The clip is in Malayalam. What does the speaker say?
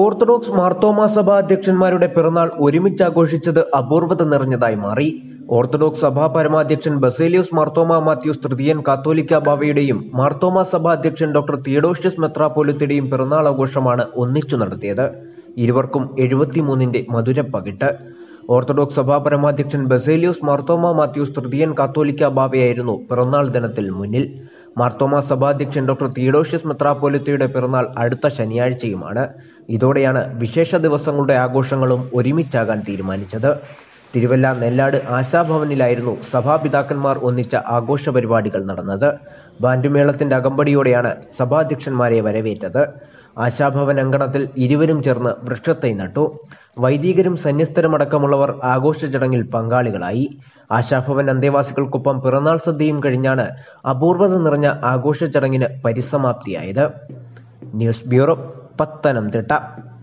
ഓർത്തഡോക്സ് മാർത്തോമാ സഭ അധ്യക്ഷന്മാരുടെ പിറന്നാൾ ഒരുമിച്ച് ആഘോഷിച്ചത് അപൂർവത നിറഞ്ഞതായി മാറി ഓർത്തഡോക്സ് സഭാ പരമാധ്യക്ഷൻ ബസേലിയോസ് മാർത്തോമ മാത്യൂസ് തൃതീയൻ കാത്തോലിക്ക ബാവയുടെയും മാർത്തോമ സഭാ അധ്യക്ഷൻ ഡോക്ടർ തിയഡോഷ്യസ് മെത്രാപോലിത്തയുടെയും പിറന്നാൾ ആഘോഷമാണ് ഒന്നിച്ചു നടത്തിയത് ഇരുവർക്കും എഴുപത്തിമൂന്നിന്റെ മധുര പകിട്ട് ഓർത്തഡോക്സ് സഭാ പരമാധ്യക്ഷൻ ബസേലിയോസ് മാർത്തോമ മാത്യൂസ് തൃതീയൻ കാത്തോലിക്ക ബാവയായിരുന്നു പിറന്നാൾ ദിനത്തിൽ മുന്നിൽ മാർത്തോമ സഭാധ്യക്ഷൻ ഡോക്ടർ തിയഡോഷ്യസ് മെത്രാപ്പോലിത്തയുടെ പിറന്നാൾ അടുത്ത ശനിയാഴ്ചയുമാണ് ഇതോടെയാണ് വിശേഷ ദിവസങ്ങളുടെ ആഘോഷങ്ങളും ഒരുമിച്ചാകാൻ തീരുമാനിച്ചത് തിരുവല്ല നെല്ലാട് ആശാഭവനിലായിരുന്നു സഭാപിതാക്കന്മാർ ഒന്നിച്ച ആഘോഷ പരിപാടികൾ നടന്നത് ബാൻഡുമേളത്തിന്റെ അകമ്പടിയോടെയാണ് സഭാധ്യക്ഷന്മാരെ വരവേറ്റത് ആശാഭവൻ അങ്കണത്തിൽ ഇരുവരും ചേർന്ന് വൃക്ഷത്തൈ നട്ടു വൈദികരും സന്യസ്തരുമടക്കമുള്ളവർ ആഘോഷ ചടങ്ങിൽ പങ്കാളികളായി ആശാഭവൻ അന്തേവാസികൾക്കൊപ്പം പിറന്നാൾ സദ്യയും കഴിഞ്ഞാണ് അപൂർവത നിറഞ്ഞ ആഘോഷ ചടങ്ങിന് പരിസമാപ്തിയായത് ന്യൂസ് ബ്യൂറോ പത്തനംതിട്ട